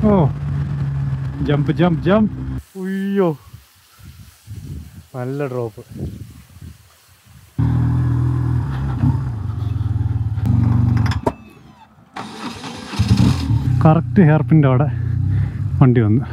ഓ jump jump jump ഉയ്യോ നല്ല drop correct hair പിൻ്റെ അവിടെ വണ്ടി വന്നു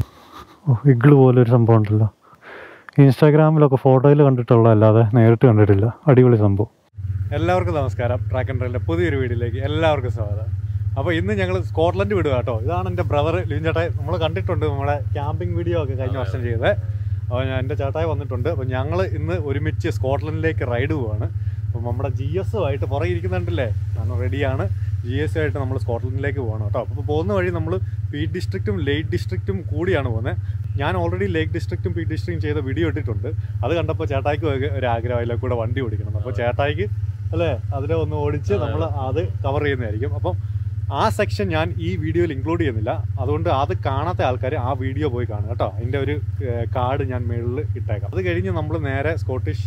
ഓ ഇഗ്ള് പോലെ ഒരു സംഭവം ഉണ്ടല്ലോ ഇൻസ്റ്റാഗ്രാമിലൊക്കെ ഫോട്ടോയിൽ കണ്ടിട്ടുള്ള അല്ലാതെ നേരിട്ട് കണ്ടിട്ടില്ല അടിപൊളി സംഭവം എല്ലാവർക്കും നമസ്കാരം ട്രാക്ക് ആൻഡ് റൈലിൻ്റെ പുതിയൊരു വീഡിയോയിലേക്ക് എല്ലാവർക്കും സ്വാഗതം അപ്പോൾ ഇന്ന് ഞങ്ങൾ സ്കോട്ട്ലൻഡ് വിടുക കേട്ടോ ഇതാണ് എൻ്റെ ബ്രദർ ലിവിൻ ചേട്ടായി നമ്മൾ കണ്ടിട്ടുണ്ട് നമ്മുടെ ക്യാമ്പിംഗ് വീഡിയോ ഒക്കെ കഴിഞ്ഞ വർഷം ചെയ്തത് അപ്പോൾ ഞാൻ എൻ്റെ ചേട്ടായി വന്നിട്ടുണ്ട് അപ്പോൾ ഞങ്ങൾ ഇന്ന് ഒരുമിച്ച് സ്കോട്ട്ലൻഡിലേക്ക് റൈഡ് പോവാണ് അപ്പോൾ നമ്മുടെ ജി എസുമായിട്ട് പുറകെ ഇരിക്കുന്നുണ്ടല്ലേ ഞാൻ റെഡിയാണ് ജി എസ് ആയിട്ട് നമ്മൾ സ്കോട്ട്ലൻഡിലേക്ക് പോകണം കേട്ടോ അപ്പോൾ പോകുന്ന വഴി നമ്മൾ പീക്ക് ഡിസ്ട്രിക്റ്റും ലേക്ക് ഡിസ്ട്രിക്റ്റും കൂടിയാണ് പോകുന്നത് ഞാൻ ഓൾറെഡി ലേക്ക് ഡിസ്ട്രിക്റ്റും പീക്ക് ഡിസ്ട്രിക്റ്റും ചെയ്ത വീഡിയോ ഇട്ടിട്ടുണ്ട് അത് കണ്ടപ്പോൾ ചേട്ടായിക്ക് ഒരു ആഗ്രഹം അതിലെ കൂടെ വണ്ടി ഓടിക്കണം അപ്പോൾ ചേട്ടായിക്ക് അല്ലേ അതിനെ ഒന്ന് ഓടിച്ച് നമ്മൾ അത് കവർ ചെയ്യുന്നതായിരിക്കും അപ്പം ആ സെക്ഷൻ ഞാൻ ഈ വീഡിയോയിൽ ഇൻക്ലൂഡ് ചെയ്യുന്നില്ല അതുകൊണ്ട് അത് കാണാത്ത ആൾക്കാർ ആ വീഡിയോ പോയി കാണുക കേട്ടോ അതിൻ്റെ ഒരു കാർഡ് ഞാൻ മുകളിൽ ഇട്ടേക്കാം അത് കഴിഞ്ഞ് നമ്മൾ നേരെ സ്കോട്ടിഷ്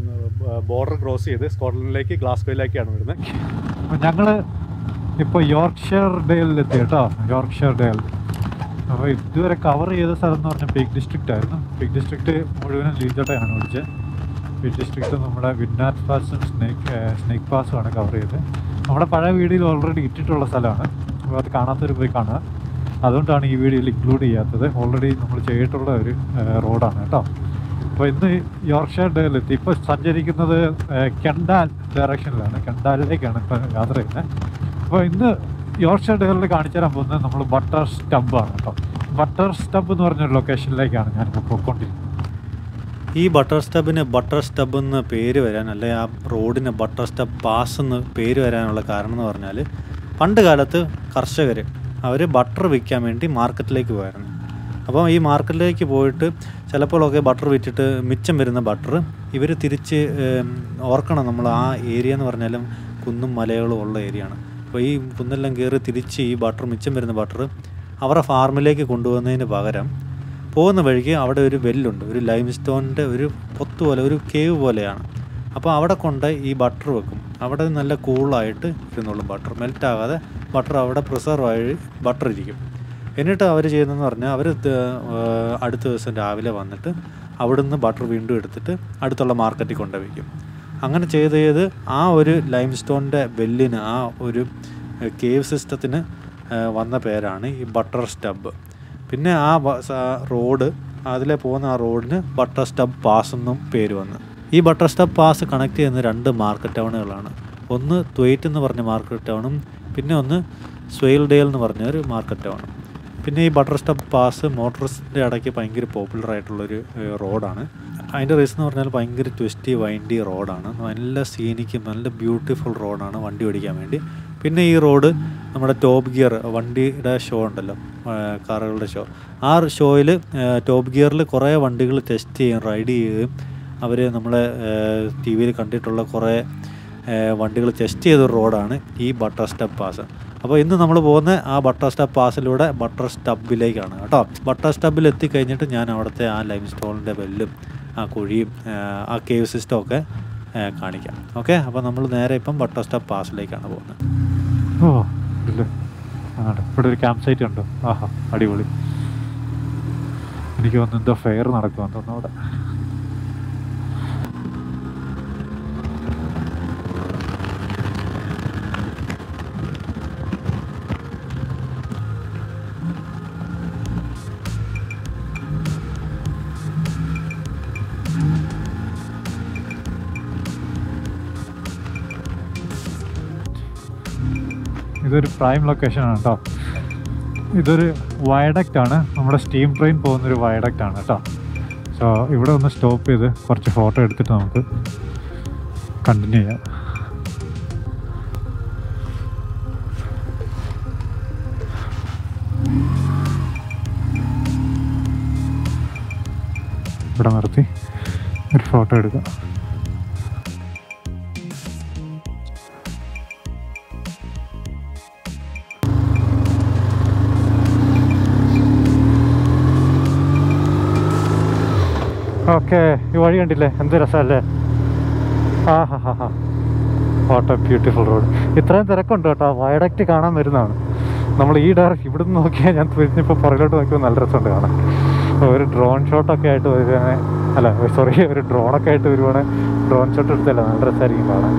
ബോർഡർ ക്രോസ് ചെയ്ത് സ്കോട്ട്ലൻഡിലേക്ക് ഗ്ലാസ്ഗോയിലേക്കാണ് വരുന്നത് അപ്പോൾ ഞങ്ങൾ ഇപ്പോൾ യോർക്ക്ഷയർ ഡേലിൽ എത്തി കേട്ടോ യോർക്ക്ഷയർ ഡേൽ അപ്പോൾ ഇതുവരെ കവർ ചെയ്ത സ്ഥലം എന്ന് പറഞ്ഞാൽ പീക്ക് ഡിസ്ട്രിക്റ്റ് ആയിരുന്നു പീക്ക് ഡിസ്ട്രിക്റ്റ് മുഴുവനും ലീജോട്ടയാണ് ഓടിച്ചത് പീക്ക് ഡിസ്ട്രിക്റ്റ് നമ്മുടെ വിന്നാറ്റ് പാസും സ്നേക്ക് സ്നേക്ക് പാസുമാണ് കവർ ചെയ്തത് നമ്മുടെ പഴയ വീഡിയോയിൽ ഓൾറെഡി ഇട്ടിട്ടുള്ള സ്ഥലമാണ് അപ്പോൾ അത് കാണാത്തവർ പോയി കാണുക അതുകൊണ്ടാണ് ഈ വീഡിയോയിൽ ഇൻക്ലൂഡ് ചെയ്യാത്തത് ഓൾറെഡി നമ്മൾ ചെയ്തിട്ടുള്ള ഒരു റോഡാണ് കേട്ടോ അപ്പോൾ ഇന്ന് യോർക്ക്ഷയർ ഡേയിലെത്തി ഇപ്പോൾ സഞ്ചരിക്കുന്നത് ഏഹ്, കെണ്ടാൽ ഡയറക്ഷനിലാണ് കെണ്ടാലിലേക്കാണ് ഇപ്പോൾ യാത്ര ചെയ്യുന്നത് അപ്പോൾ ഇന്ന് യോർക്ക്ഷയർ ഡേകളിൽ കാണിച്ചു തരാൻ പോകുന്നത് നമ്മൾ ബട്ടർ സ്റ്റബാണ് കേട്ടോ ബട്ടർ സ്റ്റബ് എന്ന് പറഞ്ഞൊരു ലൊക്കേഷനിലേക്കാണ് ഞാനിപ്പോൾ പോയിക്കൊണ്ടിരിക്കുന്നത് ഈ ബട്ടർ സ്റ്റബിന് ബട്ടർ സ്റ്റബ് എന്ന് പേര് വരാൻ അല്ലെ ആ റോഡിന് ബട്ടർ സ്റ്റബ് പാസ് എന്ന് പേര് വരാനുള്ള കാരണം എന്ന് പറഞ്ഞാൽ പണ്ട് കാലത്ത് കർഷകർ അവർ ബട്ടർ വിൽക്കാൻ വേണ്ടി മാർക്കറ്റിലേക്ക് പോയായിരുന്നു അപ്പോൾ ഈ മാർക്കറ്റിലേക്ക് പോയിട്ട് ചിലപ്പോഴൊക്കെ ബട്ടർ വിറ്റിട്ട് മിച്ചം വരുന്ന ബട്ടർ ഇവർ തിരിച്ച് ഏം, ഓർക്കണം നമ്മൾ ആ ഏരിയ എന്ന് പറഞ്ഞാലും കുന്നും മലകളും ഉള്ള ഏരിയയാണ് അപ്പോൾ ഈ കുന്നെല്ലാം കയറി തിരിച്ച് ഈ ബട്ടർ മിച്ചം വരുന്ന ബട്ടർ അവരുടെ ഫാർമിലേക്ക് കൊണ്ടുപോകുന്നതിന് പകരം പോകുന്ന വഴിക്ക് അവിടെ ഒരു വെല്ലുണ്ട് ഒരു ലൈം സ്റ്റോണിൻ്റെ ഒരു പൊത്ത് പോലെ ഒരു കേവ് പോലെയാണ് അപ്പോൾ അവിടെ കൊണ്ട് ഈ ബട്ടർ വെക്കും അവിടെ നല്ല കൂളായിട്ട് ഇരുന്നോളും ബട്ടർ മെൽറ്റ് ആകാതെ ബട്ടർ അവിടെ പ്രിസർവ് ആയി ബട്ടർ ഇരിക്കും എന്നിട്ട് അവർ ചെയ്യുന്നതെന്ന് പറഞ്ഞാൽ അവർ അടുത്ത ദിവസം രാവിലെ വന്നിട്ട് അവിടുന്ന് ബട്ടർ വീണ്ടും എടുത്തിട്ട് അടുത്തുള്ള മാർക്കറ്റിൽ കൊണ്ടുവയ്ക്കും അങ്ങനെ ചെയ്ത് ചെയ്ത് ആ ഒരു ലൈം സ്റ്റോണിൻ്റെ വെല്ലിന് ആ ഒരു കേവ് സിസ്റ്റത്തിന് വന്ന പേരാണ് ഈ ബട്ടർ സ്റ്റബ് പിന്നെ ആ ബ- സ- റോഡ് അതിലെ പോകുന്ന ആ റോഡിന് ബട്ടർ സ്റ്റബ് പാസ് എന്നും പേര് വന്നു ഈ ബട്ടർ സ്റ്റബ് പാസ് കണക്ട് ചെയ്യുന്ന രണ്ട് മാർക്കറ്റ് ടൗണുകളാണ് ഒന്ന് ത്വയ്റ്റ് എന്ന് പറഞ്ഞ മാർക്കറ്റ് ടൗണും പിന്നെ ഒന്ന് സ്വെയിൽഡേൽ എന്ന് പറഞ്ഞ ഒരു മാർക്കറ്റ് ടൗണും പിന്നെ ഈ ബട്ടർ സ്റ്റബ് പാസ് മോട്ടോർസിൻ്റെ ഇടയ്ക്ക് ഭയങ്കര പോപ്പുലർ ആയിട്ടുള്ളൊരു ഏഹ്, റോഡാണ് അതിൻ്റെ റീസൺ എന്ന് പറഞ്ഞാൽ ഭയങ്കര ട്വിസ്റ്റി വൈൻഡി റോഡാണ് നല്ല സീനിക്കും നല്ല ബ്യൂട്ടിഫുൾ റോഡാണ് വണ്ടി ഓടിക്കാൻ വേണ്ടി പിന്നെ ഈ റോഡ് നമ്മുടെ ടോപ്പ് ഗിയർ വണ്ടിയുടെ ഷോ ഉണ്ടല്ലോ ആ, കാറുകളുടെ ഷോ ആ ഷോയിൽ ടോപ്പ് ഗിയറിൽ കുറേ വണ്ടികൾ ടെസ്റ്റ് ചെയ്യും റൈഡ് ചെയ്യുകയും അവർ നമ്മളെ ടി വിയിൽ കണ്ടിട്ടുള്ള കുറേ വണ്ടികൾ ടെസ്റ്റ് ചെയ്ത ഒരു റോഡാണ് ഈ ബട്ടർ സ്റ്റബ് പാസ് അപ്പോൾ ഇന്ന് നമ്മൾ പോകുന്ന ആ ബട്ടർ സ്റ്റബ് പാസിലൂടെ ബട്ടർ സ്റ്റബിലേക്കാണ് കേട്ടോ ബട്ടർ സ്റ്റബിൽ എത്തിക്കഴിഞ്ഞിട്ട് ഞാൻ അവിടുത്തെ ആ ലൈം സ്റ്റോണിൻ്റെ ബെല്ലും ആ കുഴിയും ആ, ആ കേവ് സിസ്റ്റം ഒക്കെ ആ, കാണിക്കാം ഓക്കെ അപ്പോൾ നമ്മൾ നേരെ ഇപ്പം ബട്ടർ സ്റ്റബ് പാസിലേക്കാണ് പോകുന്നത് ഓ ഇല്ല ആണ് ഇവിടെ ഒരു ക്യാമ്പ് സൈറ്റ് ഉണ്ടോ ആഹാ അടിപൊളി എനിക്ക് തോന്നുന്നു എന്തോ ഫെയർ നടക്കുമെന്ന് തോന്നുന്നു അവിടെ ഇതൊരു പ്രൈം ലൊക്കേഷൻ ആണ് കേട്ടോ ഇതൊരു വയഡക്റ്റ് ആണ് നമ്മുടെ സ്റ്റീം ട്രെയിൻ പോകുന്നൊരു വയഡക്റ്റ് ആണ് കേട്ടോ സോ ഇവിടെ ഒന്ന് സ്റ്റോപ്പ് ചെയ്ത് കുറച്ച് ഫോട്ടോ എടുത്തിട്ട് നമുക്ക് കണ്ടിന്യൂ ചെയ്യാം ഇവിടെ നിർത്തി ഒരു ഫോട്ടോ എടുക്കാം ഓക്കെ ഈ വഴി കണ്ടില്ലേ എന്ത് രസമല്ലേ ആ ഹാ ഹാ ഹാ വാട്ട് എ ബ്യൂട്ടിഫുൾ റോഡ് ഇത്രയും തിരക്കുണ്ട് കേട്ടോ വയഡക്റ്റ് കാണാൻ വരുന്നതാണ് നമ്മൾ ഈ ഡയറക്റ്റ് ഇവിടെ നിന്ന് നോക്കിയാൽ ഞാൻ തിരിഞ്ഞിപ്പോൾ പുറകിലോട്ട് നോക്കിയപ്പോൾ നല്ല രസമുണ്ട് കാണാൻ ഒരു ഡ്രോൺ ഷോട്ടൊക്കെ ആയിട്ട് വരുവാണ് അല്ല സോറി ഒരു ഡ്രോണൊക്കെ ആയിട്ട് വരുവാണ് ഡ്രോൺ ഷോട്ട് എടുത്തല്ല നല്ല രസമായിരിക്കും കാണാൻ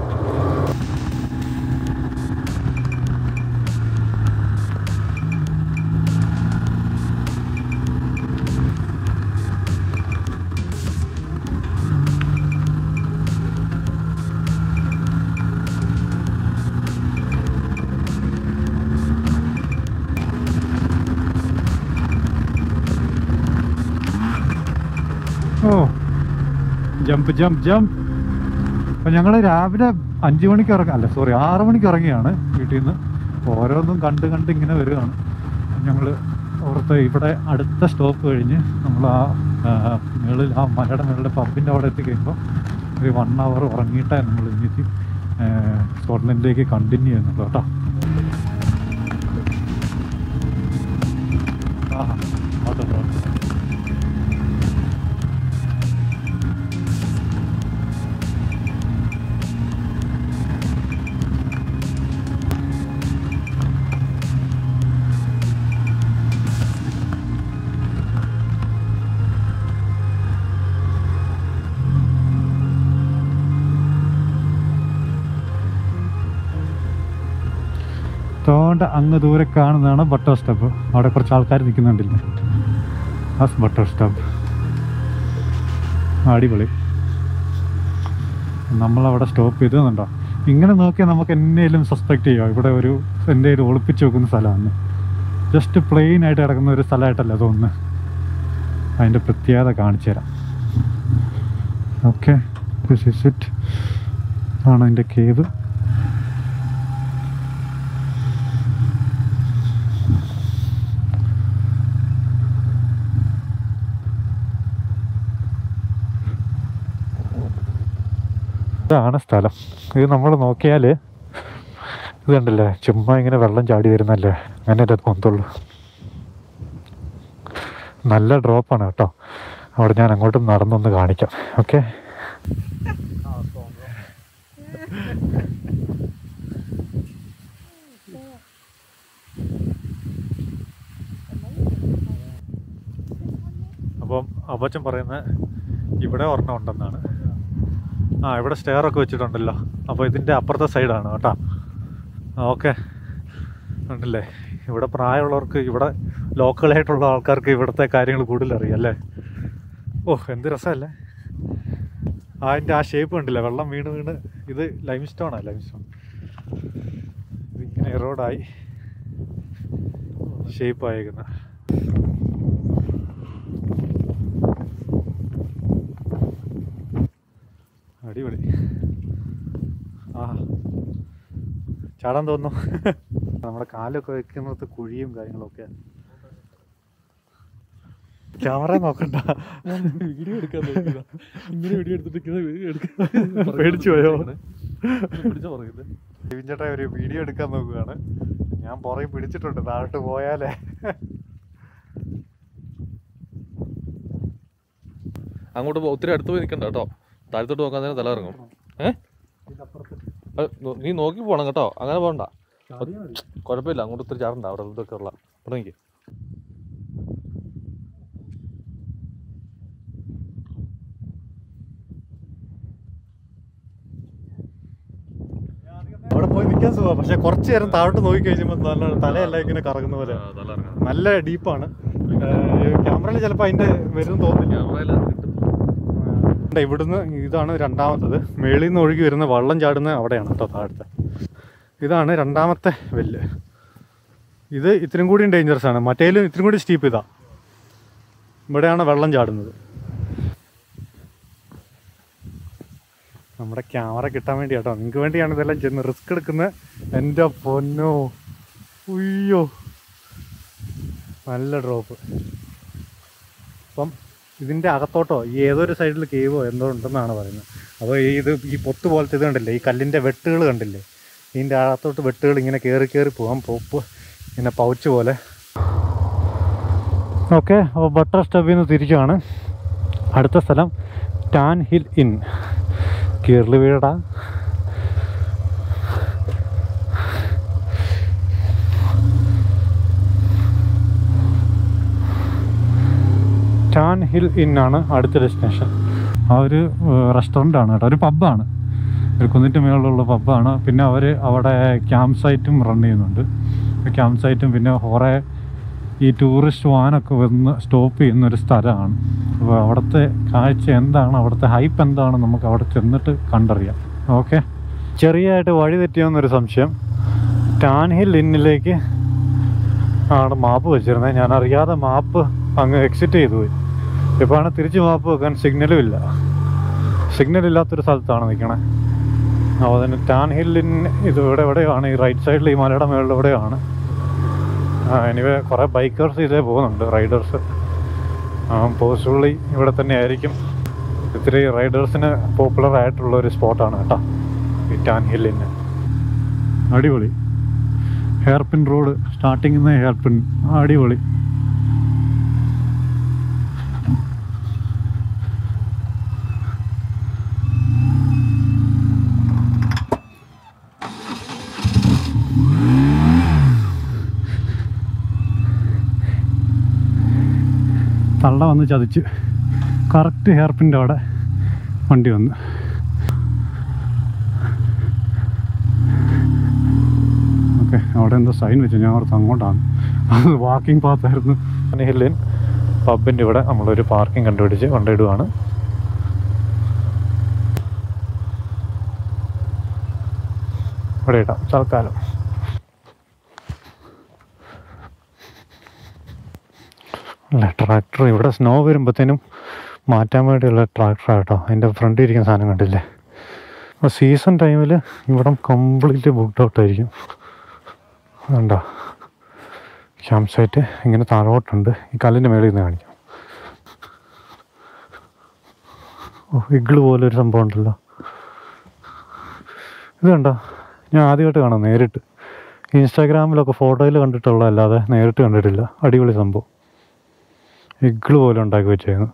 ഓ ജമ്പ് ജമ്പ് ജമ്പ് അപ്പം ഞങ്ങൾ രാവിലെ അഞ്ച് മണിക്ക് ഇറങ്ങി അല്ല സോറി ആറ് മണിക്ക് ഇറങ്ങിയാണ് വീട്ടിൽ നിന്ന് ഓരോന്നും കണ്ട് കണ്ട് ഇങ്ങനെ വരികയാണ് ഞങ്ങൾ ഓർത്ത് ഇവിടെ അടുത്ത സ്റ്റോപ്പ് കഴിഞ്ഞ് നമ്മൾ ആ ആ, മുകളിൽ ആ മലയുടെ മുകളിലെ പമ്പിൻ്റെ അവിടെ എത്തിക്കഴിയുമ്പോൾ ഒരു വൺ അവർ ഉറങ്ങിയിട്ടാണ് നമ്മൾ ഇനിച്ച് സ്കോട്ട്ലൻഡിലേക്ക് കണ്ടിന്യൂ ചെയ്യുന്നുള്ളൂ കേട്ടോ ആ ഓട്ടോ ഓട്ടോ തോണ്ട അങ്ങ് ദൂരെ കാണുന്നതാണ് ബട്ടർ സ്റ്റെപ്പ് അവിടെ കുറച്ച് ആൾക്കാർ നിൽക്കുന്നുണ്ടില്ലേ ഹസ് ബട്ടർ സ്റ്റെപ്പ് അടിപൊളി നമ്മളവിടെ സ്റ്റോപ്പ് ചെയ്ത് നിന്നുണ്ടോ ഇങ്ങനെ നോക്കിയാൽ നമുക്ക് എന്നേലും സസ്പെക്ട് ചെയ്യാം ഇവിടെ ഒരു എന്തെങ്കിലും ഒളിപ്പിച്ച് വെക്കുന്ന സ്ഥലമാണ് ജസ്റ്റ് പ്ലെയിൻ ആയിട്ട് കിടക്കുന്ന ഒരു സ്ഥലമായിട്ടല്ല തോന്നുന്നു അതിൻ്റെ പ്രത്യേകത കാണിച്ചു തരാം ഓക്കെ ദിസ് ഇസ് ഇറ്റ് ആണ് അതിൻ്റെ കേവ് ഇതാണ് സ്ഥലം ഇത് നമ്മൾ നോക്കിയാൽ ഇത് കണ്ടില്ലേ ചുമ്മാ ഇങ്ങനെ വെള്ളം ചാടി വരുന്നല്ലേ അങ്ങനെ എൻ്റെ തോന്നത്തുള്ളൂ നല്ല ഡ്രോപ്പാണ് കേട്ടോ അവിടെ ഞാൻ അങ്ങോട്ടും നടന്നൊന്ന് കാണിക്കാം ഓക്കെ അപ്പം അപ്പച്ചൻ പറയുന്നത് ഇവിടെ ഒരെണ്ണം ഉണ്ടെന്നാണ് ആ ഇവിടെ സ്റ്റെയർ ഒക്കെ വെച്ചിട്ടുണ്ടല്ലോ അപ്പോൾ ഇതിൻ്റെ അപ്പുറത്തെ സൈഡാണ് കേട്ടോ ഓക്കെ ഉണ്ടല്ലേ ഇവിടെ പ്രായമുള്ളവർക്ക് ഇവിടെ ലോക്കലായിട്ടുള്ള ആൾക്കാർക്ക് ഇവിടുത്തെ കാര്യങ്ങൾ കൂടുതൽ അറിയാം അല്ലേ ഓ എന്ത് രസമല്ലേ ആ അതിൻ്റെ ആ ഷേപ്പ് കണ്ടില്ല വെള്ളം വീണ് വീണ് ഇത് ലൈം സ്റ്റോണാണ് ലൈം സ്റ്റോൺ ഇതിങ്ങനെ എറോഡായി ഷേപ്പ് ആയേക്കുന്ന അടിപൊളി ആ ചാടാൻ തോന്നുന്നു നമ്മുടെ കാലൊക്കെ വെക്കുന്നത് കുഴിയും കാര്യങ്ങളൊക്കെ ക്യാമറ നോക്കണ്ട വീഡിയോ എടുക്കാൻ നോക്കിയതാ ഇങ്ങനെ വീഡിയോ എടുത്തിട്ട് വീഡിയോ എടുക്കാൻ പേടിച്ചു പോയോ? പിടിച്ച പറയുന്നത് ലിവിൻ ചേട്ടാ ഒരു വീഡിയോ എടുക്കാൻ നോക്കുകയാണ് ഞാൻ പുറകെ പിടിച്ചിട്ടുണ്ട് താഴോട്ട് പോയാലേ അങ്ങോട്ട് പോ- ഒത്തിരി അടുത്ത് പോയി നിൽക്കണ്ട കേട്ടോ താഴത്തോട്ട് നോക്കാൻ തന്നെ തല ഇറങ്ങും ഏ അത് നോ- നീ നോക്കി പോണം കേട്ടോ അങ്ങനെ പോകണ്ട കുഴപ്പമില്ല അങ്ങോട്ട് ഒത്തിരി ചാടണ്ട അവിടെ ഇതൊക്കെ ഉള്ള അവിടെ നിൽക്ക് അവിടെ പോയി നിൽക്കാൻ സുഖമാണ് പക്ഷെ കുറച്ച് നേരം താഴോട്ട് നോക്കി കഴിഞ്ഞപ്പോൾ നല്ല തലയെല്ലാം ഇങ്ങനെ കറങ്ങുന്ന പോലെ തല ഇറങ്ങാം നല്ല ഡീപ്പാണ് ക്യാമറയിൽ ചിലപ്പോൾ അതിൻ്റെ വരും തോന്നില്ല ക്യാമറയിലാണ് കിട്ടും ദാ ഇവിടുന്ന് ഇതാണ് രണ്ടാമത്തത് മേളിൽ നിന്ന് ഒഴുകി വരുന്ന വള്ളം ചാടുന്ന അവിടെയാണ് കേട്ടോ താഴത്തെ ഇതാണ് രണ്ടാമത്തെ വെല്ല് ഇത് ഇത്തിരി കൂടിയും ഡേഞ്ചറസ് ആണ് മറ്റേലും ഇത്തിരി കൂടി സ്റ്റീപ്പ് ഇതാ ഇവിടെയാണ് വെള്ളം ചാടുന്നത് നമ്മുടെ ക്യാമറ കിട്ടാൻ വേണ്ടി കേട്ടോ നിങ്ങൾക്ക് വേണ്ടിയാണ് ഇതെല്ലാം ചെന്ന് റിസ്ക് എടുക്കുന്നത് എൻ്റെ പൊന്നോ ഉയ്യോ നല്ല ഡ്രോപ്പ് അപ്പം ഇതിൻ്റെ അകത്തോട്ടോ ഈ ഏതൊരു സൈഡിൽ കേവോ എന്തോ ഉണ്ടെന്നാണ് പറയുന്നത് അപ്പോൾ ഈ ഇത് ഈ പൊത്ത് പോലത്തെ ഇത് കണ്ടില്ലേ ഈ കല്ലിൻ്റെ വെട്ടുകൾ കണ്ടില്ലേ ഇതിൻ്റെ അകത്തോട്ട് വെട്ടുകൾ ഇങ്ങനെ കയറി കയറി പോകാം പോപ്പ് ഇങ്ങനെ പൗച്ച് പോലെ ഓക്കെ അപ്പോൾ ബട്ടർ സ്റ്റബിൽ നിന്ന് തിരിക്കുകയാണ് അടുത്ത സ്ഥലം ടാൻ ഹിൽ ഇൻ കീർലി വീടാ ഹിൽ ഇന്നാണ് അടുത്ത ഡെസ്റ്റിനേഷൻ ആ ഒരു റെസ്റ്റോറൻ്റ് ആണ് കേട്ടോ ഒരു പബ്ബാണ് ഒരു കുന്നിൻ്റെ മുകളിലുള്ള പബ്ബാണ് പിന്നെ അവർ അവിടെ ക്യാമ്പ് സൈറ്റും റൺ ചെയ്യുന്നുണ്ട് ക്യാമ്പ് സൈറ്റും പിന്നെ കുറേ ഈ ടൂറിസ്റ്റ് വാനൊക്കെ വന്ന് സ്റ്റോപ്പ് ചെയ്യുന്ന ഒരു സ്ഥലമാണ് അപ്പോൾ അവിടുത്തെ കാഴ്ച എന്താണ് അവിടുത്തെ ഹൈപ്പ് എന്താണ് നമുക്ക് അവിടെ ചെന്നിട്ട് കണ്ടറിയാം ഓക്കെ ചെറിയതായിട്ട് വഴി തെറ്റിയോന്നൊരു സംശയം ടാൻ ഹിൽ ഇന്നിലേക്ക് ആണ് മാപ്പ് വെച്ചിരുന്നത് ഞാൻ അറിയാതെ മാപ്പ് അങ്ങ് എക്സിറ്റ് ചെയ്തു പോയി ഇപ്പോഴാണ് തിരിച്ച് മാപ്പ് വെക്കാൻ സിഗ്നലും ഇല്ല സിഗ്നൽ ഇല്ലാത്തൊരു സ്ഥലത്താണ് നിൽക്കണേ അപ്പോൾ അതിന് ടാൻ ഹില്ലിൻ ഇത് ഇവിടെ എവിടെയാണ് ഈ റൈറ്റ് സൈഡിൽ ഈ മലയുടെ മുകളിൽ എവിടെയാണ് എനിവേ കുറേ ബൈക്കേഴ്സ് ഇതേ പോകുന്നുണ്ട് റൈഡേഴ്സ് പോസിബിളി ഇവിടെ തന്നെ ആയിരിക്കും ഇത്തിരി റൈഡേഴ്സിന് പോപ്പുലർ ആയിട്ടുള്ള ഒരു സ്പോട്ടാണ് കേട്ടോ ഈ ടാൻ ഹില്ലിന് അടിപൊളി ഹെയർപിൻ റോഡ് സ്റ്റാർട്ടിങ്ങിൽ നിന്ന് ഹെയർപിൻ അടിപൊളി തള്ള വന്ന് ചതിച്ച് കറക്റ്റ് ഹെയർപിൻ്റെ അവിടെ വണ്ടി വന്നു ഓക്കെ അവിടെ എന്തോ സൈൻ വെച്ചു ഞാൻ ഓർത്ത് അങ്ങോട്ടാണ് അത് വാക്കിംഗ് പാത്തായിരുന്നു ഹില്ലിൻ പബിൻ്റെ ഇവിടെ നമ്മളൊരു പാർക്കിംഗ് കണ്ടുപിടിച്ച് കൊണ്ടിടുവാണ് ഇവിടെ ഇടാം തൽക്കാലം അല്ല ട്രാക്ടർ ഇവിടെ സ്നോ വരുമ്പോഴത്തേനും മാറ്റാൻ വേണ്ടിയുള്ള ട്രാക്ടറാണ് കേട്ടോ അതിൻ്റെ ഫ്രണ്ടിൽ ഇരിക്കുന്ന സാധനം കണ്ടില്ലേ അപ്പോൾ സീസൺ ടൈമിൽ ഇവിടെ കംപ്ലീറ്റ് ബുക്ക്ഡ് ഔട്ട് ആയിരിക്കും അതുണ്ടോ ക്യാമ്പ് സൈറ്റ് ഇങ്ങനെ താഴോട്ടുണ്ട് ഈ കല്ലിൻ്റെ മേളിൽ നിന്ന് കാണിക്കാം ഓ ഇഗ്ള് പോലെ ഒരു സംഭവം ഉണ്ടല്ലോ ഇത് കണ്ടോ ഞാൻ ആദ്യമായിട്ട് കാണാം നേരിട്ട് ഇൻസ്റ്റാഗ്രാമിലൊക്കെ ഫോട്ടോയിൽ കണ്ടിട്ടുള്ള അല്ലാതെ നേരിട്ട് കണ്ടിട്ടില്ല അടിപൊളി സംഭവം ഇഗ്ള് പോലെ ഉണ്ടാക്കി വെച്ചേക്കുന്നു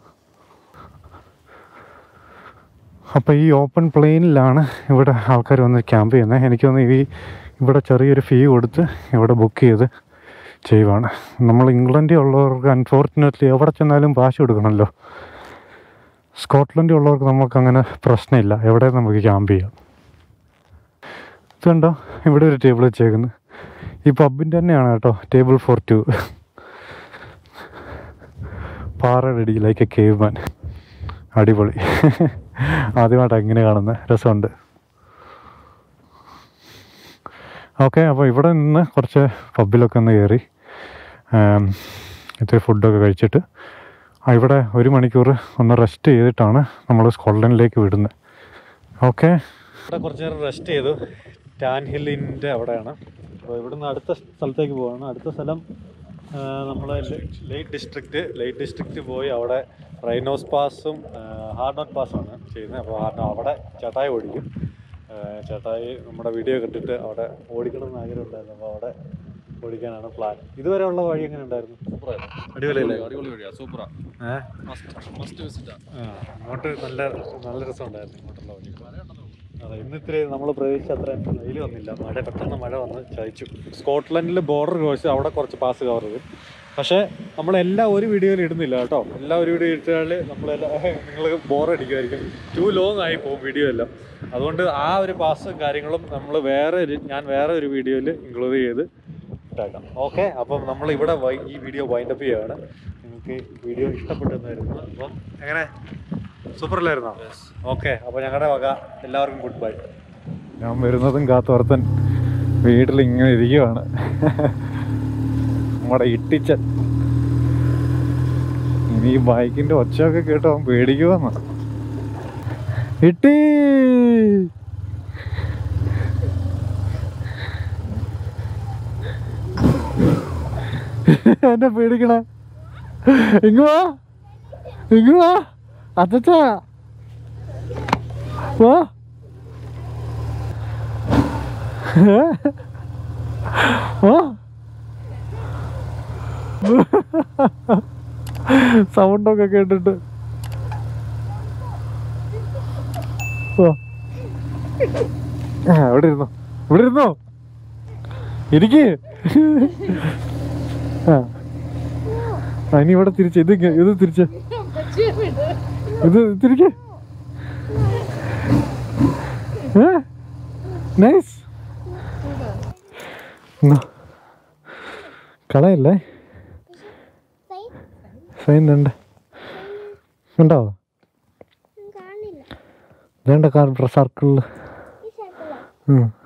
അപ്പോൾ ഈ ഓപ്പൺ പ്ലെയിനിലാണ് ഇവിടെ ആൾക്കാർ വന്ന് ക്യാമ്പ് ചെയ്യുന്നത് എനിക്ക് തോന്നുന്നു ഈ ഇവിടെ ചെറിയൊരു ഫീ കൊടുത്ത് ഇവിടെ ബുക്ക് ചെയ്ത് ചെയ്യുവാണ് നമ്മൾ ഇംഗ്ലണ്ടിൽ ഉള്ളവർക്ക് അൺഫോർച്ചുനേറ്റ്ലി എവിടെ ചെന്നാലും കാശ് കൊടുക്കണമല്ലോ സ്കോട്ട്ലൻഡിൽ ഉള്ളവർക്ക് നമുക്ക് അങ്ങനെ പ്രശ്നമില്ല എവിടെ നമുക്ക് ക്യാമ്പ് ചെയ്യാം ഇതുണ്ടോ ഇവിടെ ഒരു ടേബിൾ വെച്ചേക്കുന്നു ഈ പബിൻ്റെ തന്നെയാണ് കേട്ടോ ടേബിൾ ഫോർ ടു പാറയുടെ അടി ലൈക്ക് എ കേവ് മാൻ അടിപൊളി ആദ്യമായിട്ടാണ് ഇങ്ങനെ കാണുന്നത് രസമുണ്ട് ഓക്കെ അപ്പോൾ ഇവിടെ നിന്ന് കുറച്ച് പബ്ബിലൊക്കെ ഒന്ന് കയറി ഇത്തിരി ഫുഡൊക്കെ കഴിച്ചിട്ട് ആ, ഇവിടെ ഒരു മണിക്കൂർ ഒന്ന് റെസ്റ്റ് ചെയ്തിട്ടാണ് നമ്മൾ സ്കോട്ട്ലൻഡിലേക്ക് വിടുന്നത് ഓക്കെ ഇവിടെ കുറച്ച് നേരം റെസ്റ്റ് ചെയ്തു ടാൻ ഹില്ലിൻ്റെ അവിടെയാണ് അപ്പോൾ ഇവിടുന്ന് അടുത്ത സ്ഥലത്തേക്ക് പോവാണ് അടുത്ത സ്ഥലം നമ്മൾ ലേറ്റ് ഡിസ്ട്രിക്റ്റ് ലേറ്റ് ഡിസ്ട്രിക്റ്റ് പോയി അവിടെ റൈനോസ് പാസും ഹാർഡ് നോട്ട് പാസ്സാണ് ചെയ്യുന്നത് അപ്പോൾ ഹാർഡ് അവിടെ ചേട്ടായി ഓടിക്കും ആ, ചേട്ടായി നമ്മുടെ വീഡിയോ കണ്ടിട്ട് അവിടെ ഓടിക്കണം എന്ന് ആഗ്രഹം ഉണ്ടായിരുന്നു അപ്പോൾ അവിടെ ഓടിക്കാനാണ് പ്ലാൻ ഇതുവരെ ഉള്ള വഴി എങ്ങനെ ഉണ്ടായിരുന്നു അടിപൊളിയല്ലേ അടിപൊളി വഴിയാ സൂപ്പറാ ഏഹ് മസ്റ്റ് മസ്റ്റ് വിസിറ്റാ ആ, അങ്ങോട്ട് നല്ല നല്ല രസമുണ്ടായിരുന്നു ഇങ്ങോട്ടുള്ള വഴി അതെ ഇന്ന് ഇത്തിരി നമ്മൾ പ്രതീക്ഷിച്ച അത്ര വെയിൽ വന്നില്ല മഴ പെട്ടെന്ന് മഴ വന്ന് ചതിച്ചു സ്കോട്ട്ലൻഡിൽ ബോർഡർ ക്രോസ് അവിടെ കുറച്ച് പാസ് കവർ ചെയ്തു പക്ഷേ നമ്മളെല്ലാം ഒരു വീഡിയോയിൽ ഇടുന്നില്ല കേട്ടോ എല്ലാ ഒരു വീഡിയോ ഇട്ടാൽ നമ്മളെല്ലാം നിങ്ങൾ ബോറടിക്കുമായിരിക്കും ടു ലോങ് ആയി പോകും വീഡിയോ എല്ലാം അതുകൊണ്ട് ആ ഒരു പാസും കാര്യങ്ങളും നമ്മൾ വേറെ ഒരു ഞാൻ വേറെ ഒരു വീഡിയോയിൽ ഇൻക്ലൂഡ് ചെയ്ത് ഇട്ടേക്കാം ഓക്കെ അപ്പം നമ്മൾ ഇവിടെ വൈ- ഈ വീഡിയോ വൈൻഡപ്പ് ചെയ്യുകയാണ് നിങ്ങൾക്ക് വീഡിയോ ഇഷ്ടപ്പെട്ടെന്നായിരുന്നു അപ്പം എങ്ങനെ സൂപ്പർ അല്ലായിരുന്നോ ഓക്കെ അപ്പോൾ ഞങ്ങളുടെ വക എല്ലാവർക്കും ഗുഡ് ബൈ ഞാൻ വരുന്നതും കാത്തോർത്തൻ വീട്ടിൽ ഇങ്ങനെ ഇരിക്കുവാണ് നമ്മുടെ ഇട്ടിച്ചൻ ഇനി ഈ ബൈക്കിന്റെ ഒച്ചയൊക്കെ കേട്ടോ അവൻ പേടിക്കുവന്ന് ഇട്ടി എന്നെ പേടിക്കണേ ഇങ്ങ് വാ ഇങ്ങ് വാ അത്തച്ച വാ വാ സൗണ്ടൊക്കെ കേട്ടിട്ട് വാ. ആ, ഇവിടെ ഇരുന്നോ ഇവിടെ ഇരുന്നോ ഇരിക്ക് ആ ആ, ഇനി ഇവിടെ തിരിച്ച് ഇത് ഇങ്ങ് ഇത് തിരിച്ച് ഇത് തിരികെ നൈസ് കളയല്ലേ ഫൈൻ ഉണ്ട് ഉണ്ടോ കാണില്ല വേണ്ട കാർ സർക്കിളിൽ ഈ സർക്കിളോ